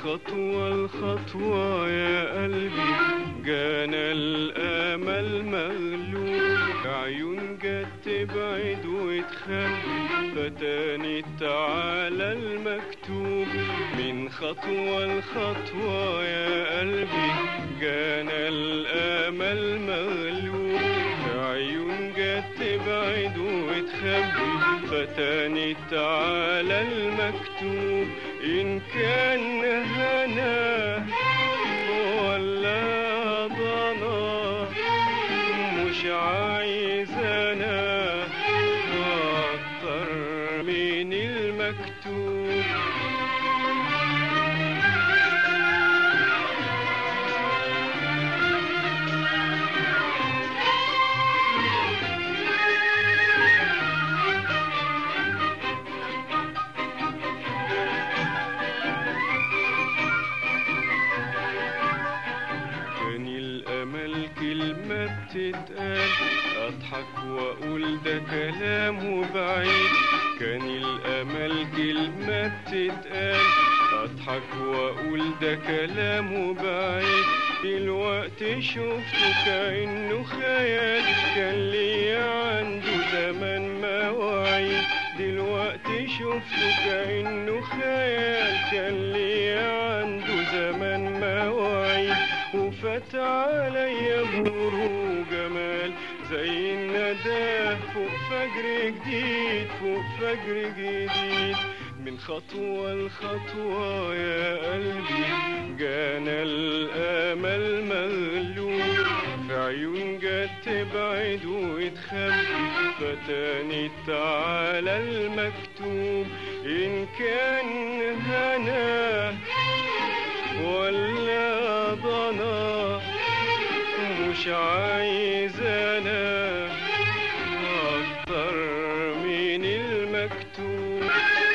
خطوة لخطوة يا قلبي جانا الأمل مغلوب عيون جت تبعد وتخبي فتانت على المكتوب من خطوة لخطوة يا قلبي جانا الأمل مغلوب عيون جت تبعد وتخبي فتانت على المكتوب إن كان هنا ولا ضنا مش عايز أنا أكتر من المكتوب كان الأمل كلمة بتتقال أضحك وأقول ده كلام بعيد كان الأمل كلمة بتتقال أضحك وأقول ده كلام بعيد دلوقتي شفته كأنه خيال كان ليا عنده زمان مواعيد دلوقتي شفته كأنه خيال كان ليا عنده زمان مواعيد وفات عليا نور وجمال زي الندى فوق فجر جديد فوق فجر جديد من خطوة لخطوة يا قلبي جانا الأمل مغلوب في عيون جت تبعد وتخبي فتانت على المكتوب إن كان هنا ولا ضنا مش عايز انا اكتر من المكتوب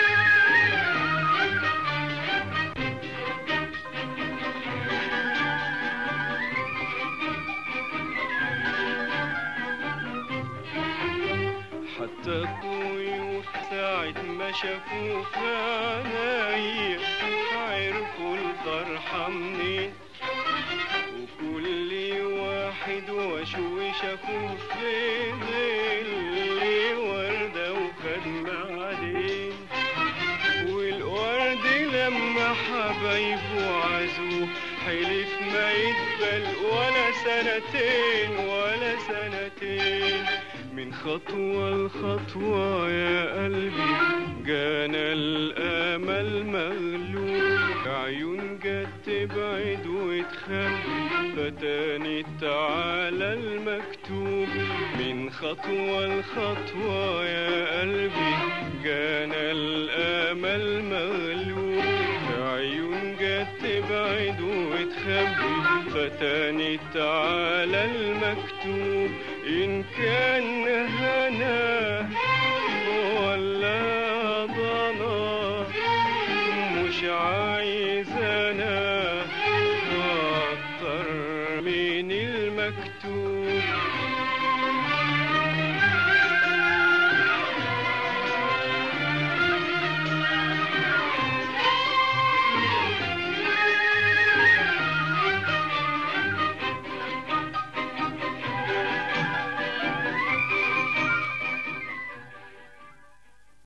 حتى الطيور ساعة ما شافوا في عينيا عرفوا الفرحة منين وكل واحد وشوش شافوه في ظل وردة وخد عليه والورد لما حبايبه عزوه حلف ما يقبل ولا سنتين ولا سنتين من خطوة لخطوة يا قلبي جانا الأمل مغلوب عيون جت تبعد وتخبي فتانت على المكتوب من خطوة لخطوة يا قلبي جانا الأمل مغلوب عيون جت تبعد وتخبي فتانت على المكتوب إن كان هنا ولا ضنا مش عايز أنا أكتر من المكتوب